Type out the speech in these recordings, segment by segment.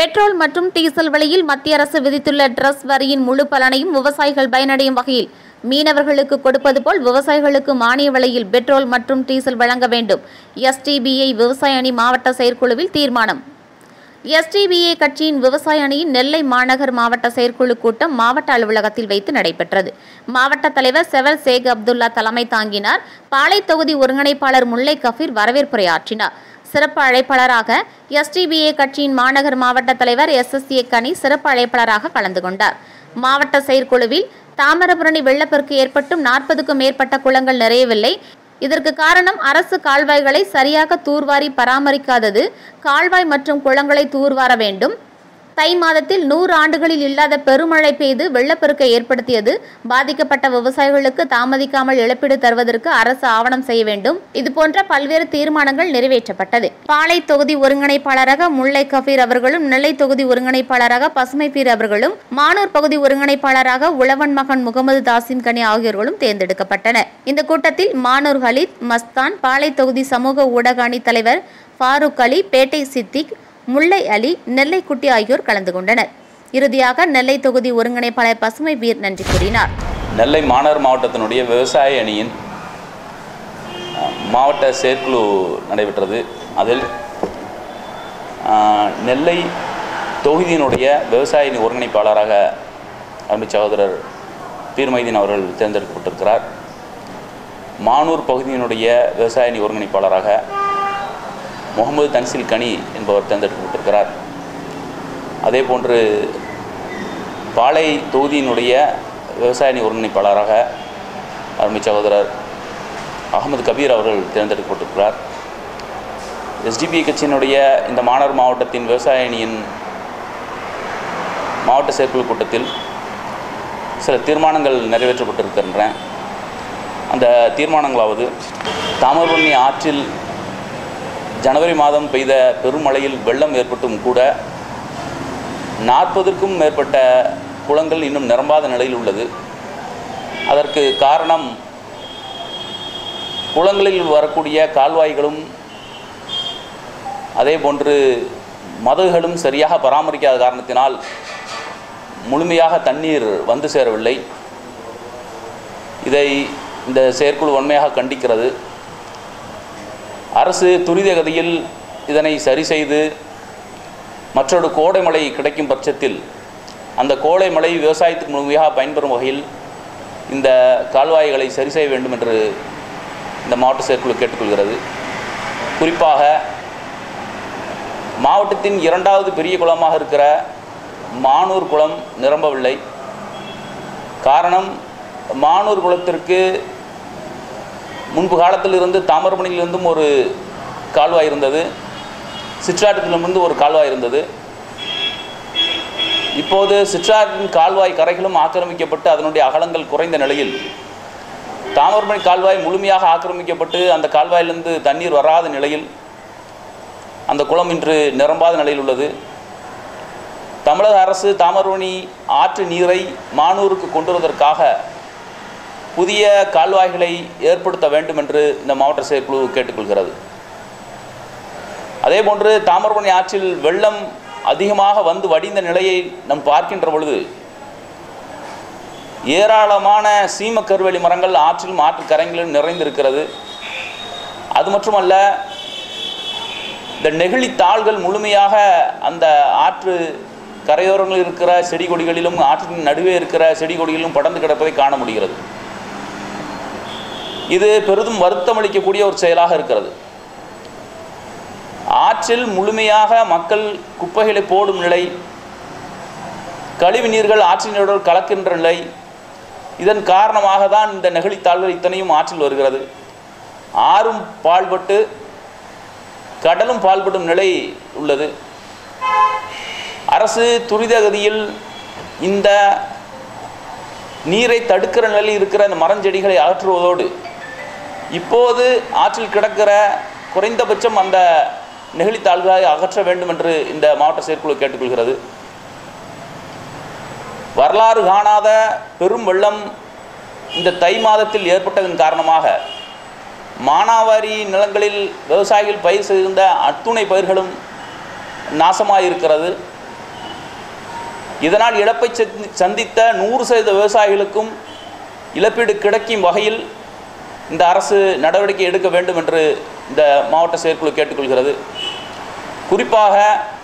petrol மற்றும் diesel விலையில் மத்திய அரசு விதித்துள்ள ட்ரஸ் வரியின் முழு பலனையும் விவசாயிகள் பயனடையும் வகையில் மீனவர்களுக்கு கொடுப்பது போல் விவசாயிகளுக்கு மானிய விலையில் பெட்ரோல் மற்றும் டீசல் வழங்க வேண்டும் எஸ்டிபிஐ விவசாய அணி மாவட்ட செயற்குழுவில் தீர்மானம் எஸ்டிபிஏ கட்சியின் விவசாய அணியின் நெல்லை மாநகர் மாவட்ட செயற்குழு கூட்டம் மாவட்ட அலுவலகத்தில் வைத்து நடைபெற்றது மாவட்ட தலைவர் செவல் சேக் அப்துல்லா தலைமை தாங்கினார் பாளை தொகுதி ஒருங்கிணைப்பாளர் முல்லை கஃபீர் வரவேற்புரையாற்றினார் சிறப்பு அழைப்பாளராக எஸ்டிபிஏ கட்சியின் மாநகர் மாவட்ட தலைவர் எஸ் எஸ் ஏ கனி சிறப்பு அழைப்பாளராக கலந்து கொண்டார் மாவட்ட செயற்குழுவில் தாமிரபரணி வெள்ளப்பெருக்கு ஏற்பட்டும் நாற்பதுக்கும் மேற்பட்ட குளங்கள் நிறையவில்லை இதற்கு காரணம் அரசு கால்வாய்களை சரியாக தூர்வாரி பராமரிக்காதது கால்வாய் மற்றும் குளங்களை தூர்வார வேண்டும் தை மாதத்தில் நூறு ஆண்டுகளில் இல்லாத பெருமழை பெய்து வெள்ளப்பெருக்கை ஏற்படுத்தியது பாதிக்கப்பட்ட விவசாயிகளுக்கு தாமதிக்காமல் இழப்பீடு தருவதற்கு அரசு ஆவணம் செய்ய வேண்டும் இதுபோன்ற பல்வேறு தீர்மானங்கள் நிறைவேற்றப்பட்டது பாளை தொகுதி ஒருங்கிணைப்பாளராக முல்லை கபீர் அவர்களும் நெல்லை தொகுதி ஒருங்கிணைப்பாளராக பசுமை பீர் அவர்களும் மானூர் பகுதி ஒருங்கிணைப்பாளராக உழவன் மகன் முகமது தாசிம் கனி ஆகியோர்களும் தேர்ந்தெடுக்கப்பட்டனர் இந்த கூட்டத்தில் மானூர் ஹலித் மஸ்தான் பாளை தொகுதி சமூக ஊடக அணி தலைவர் ஃபாரூக் அலி பேட்டை சித்திக் முல்லை அலி நெல்லை குட்டி ஆகியோர் கலந்து கொண்டனர் இறுதியாக நெல்லை தொகுதி ஒருங்கிணைப்பாளர் பசுமை வீர் நன்றி கூறினார் நெல்லை மாநகர் மாவட்டத்தினுடைய விவசாய அணியின் அஹ், மாவட்ட செயற்குழு நடைபெற்றது அதில் அஹ், நெல்லை தொகுதியினுடைய விவசாய அணி ஒருங்கிணைப்பாளராக அருமை சகோதரர் பீர் மைதீன் அவர்கள் தேர்ந்தெடுக்கப்பட்டிருக்கிறார் மானூர் பகுதியினுடைய விவசாய அணி ஒருங்கிணைப்பாளராக முகமது தன்சில் கனி என்பவர் தேர்ந்தெடுக்கப்பட்டிருக்கிறார் அதே போன்று பாளை தொகுதியினுடைய விவசாய அணி ஒருங்கிணைப்பாளராக அருமை சகோதரர் அகமது கபீர் அவர்கள் தேர்ந்தெடுக்கப்பட்டிருக்கிறார் எஸ்டிபி கட்சியினுடைய இந்த மாநகர் மாவட்டத்தின் விவசாய அணியின் மாவட்ட செயற்குழு கூட்டத்தில் சில தீர்மானங்கள் நிறைவேற்றப்பட்டிருக்கின்றன அந்த தீர்மானங்களாவது தாமிரபரணி ஆற்றில் ஜனவரி மாதம் பெய்த பெருமழையில் வெள்ளம் ஏற்பட்டும் கூட நாற்பதுக்கும் மேற்பட்ட குளங்கள் இன்னும் நிரம்பாத நிலையில் உள்ளது அதற்கு காரணம் குளங்களில் வரக்கூடிய கால்வாய்களும் அதே போன்று மதகுகளும் சரியாக பராமரிக்காத காரணத்தினால் முழுமையாக தண்ணீர் வந்து சேரவில்லை இதை இந்த செயற்குழு வன்மையாக கண்டிக்கிறது அரசு துரித கதியில் இதனை சரி செய்து மற்றொரு கோடை மழை கிடைக்கும் பட்சத்தில் அந்த கோடை மழை விவசாயத்துக்கு முழுமையாக பயன்பெறும் வகையில் இந்த கால்வாய்களை சரி செய்ய வேண்டும் என்று இந்த மாவட்ட செயற்குழு கேட்டுக்கொள்கிறது குறிப்பாக மாவட்டத்தின் இரண்டாவது பெரிய குளமாக இருக்கிற மானூர் குளம் நிரம்பவில்லை காரணம் மானூர் குளத்திற்கு முன்பு காலத்தில் இருந்து தாமிரபரணியிலிருந்தும் ஒரு கால்வாய் இருந்தது சிற்றாற்றத்திலிருந்து ஒரு கால்வாய் இருந்தது இப்போது சிற்றாற்றின் கால்வாய் கரைகளும் ஆக்கிரமிக்கப்பட்டு அதனுடைய அகலங்கள் குறைந்த நிலையில் தாமிரபரணி கால்வாய் முழுமையாக ஆக்கிரமிக்கப்பட்டு அந்த கால்வாயிலிருந்து தண்ணீர் வராத நிலையில் அந்த குளம் இன்று நிரம்பாத நிலையில் உள்ளது தமிழக அரசு தாமிரபரணி ஆற்று நீரை மானூருக்கு கொண்டு வருவதற்காக புதிய கால்வாய்களை ஏற்படுத்த வேண்டும் என்று இந்த மாவட்ட செயற்குழு கேட்டுக்கொள்கிறது அதேபோன்று தாமிரபரணி ஆற்றில் வெள்ளம் அதிகமாக வந்து வடிந்த நிலையை நாம் பார்க்கின்ற பொழுது ஏராளமான சீம கருவெளி மரங்கள் ஆற்றிலும் ஆற்று கரைகளிலும் நிறைந்திருக்கிறது அது மட்டுமல்ல இந்த நெகிழி தாள்கள் முழுமையாக அந்த ஆற்று கரையோரங்களில் இருக்கிற செடி கொடிகளிலும் ஆற்றின் நடுவே இருக்கிற செடி கொடிகளிலும் படர்ந்து கிடப்பதை காண முடிகிறது இது பெரிதும் வருத்தம் அளிக்கக்கூடிய ஒரு செயலாக இருக்கிறது ஆற்றில் முழுமையாக மக்கள் குப்பைகளை போடும் நிலை கழிவு நீர்கள் ஆற்றினோடு கலக்கின்ற நிலை இதன் காரணமாக தான் இந்த நெகிழித்தாள்கள் இத்தனையும் ஆற்றில் வருகிறது ஆறும் பாழ்பட்டு கடலும் பாழ்படும் நிலை உள்ளது அரசு துரிதகதியில் இந்த நீரை தடுக்கிற நிலையில் இருக்கிற அந்த மரஞ்செடிகளை அகற்றுவதோடு இப்போது ஆற்றில் கிடக்கிற குறைந்தபட்சம் அந்த நெகிழித்தாள்களை அகற்ற வேண்டும் என்று இந்த மாவட்ட செயற்குழு கேட்டுக்கொள்கிறது வரலாறு காணாத பெரும் வெள்ளம் இந்த தை மாதத்தில் ஏற்பட்டதன் காரணமாக மானாவாரி நிலங்களில் விவசாயிகள் பயிர் செய்திருந்த அத்துணை பயிர்களும் நாசமாக இருக்கிறது இதனால் இழப்பை சந்தி- சந்தித்த நூறு சதவீத விவசாயிகளுக்கும் இழப்பீடு கிடைக்கும் வகையில் இந்த அரசு நடவடிக்கை எடுக்க வேண்டும் என்று இந்த மாவட்ட செயற்குழு கேட்டுக்கொள்கிறது குறிப்பாக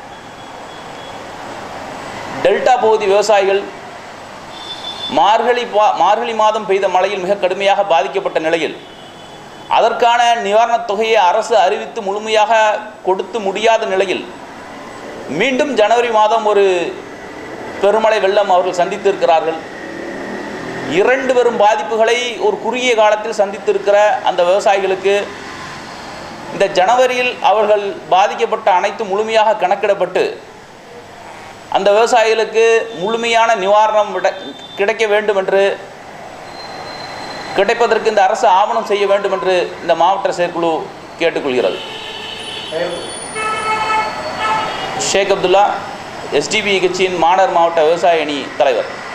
டெல்டா பகுதி விவசாயிகள் மார்கழி பா- மார்கழி மாதம் பெய்த மழையில் மிக கடுமையாக பாதிக்கப்பட்ட நிலையில் அதற்கான நிவாரணத் தொகையை அரசு அறிவித்து முழுமையாக கொடுத்து முடியாத நிலையில் மீண்டும் ஜனவரி மாதம் ஒரு பெருமழை வெள்ளம் அவர்கள் சந்தித்திருக்கிறார்கள் இரண்டு பெரும் பாதிப்புகளை ஒரு குறுகிய காலத்தில் சந்தித்திருக்கிற அந்த விவசாயிகளுக்கு இந்த ஜனவரியில் அவர்கள் பாதிக்கப்பட்ட அனைத்து முழுமையாக கணக்கிடப்பட்டு அந்த விவசாயிகளுக்கு முழுமையான நிவாரணம் விட கிடைக்க வேண்டும் என்று கிடைப்பதற்கு இந்த அரசு ஆவணம் செய்ய வேண்டும் என்று இந்த மாவட்ட செயற்குழு கேட்டுக்கொள்கிறது ஷேக் அப்துல்லா எஸ்டிபி கட்சியின் மாநகர் மாவட்ட விவசாய அணி தலைவர்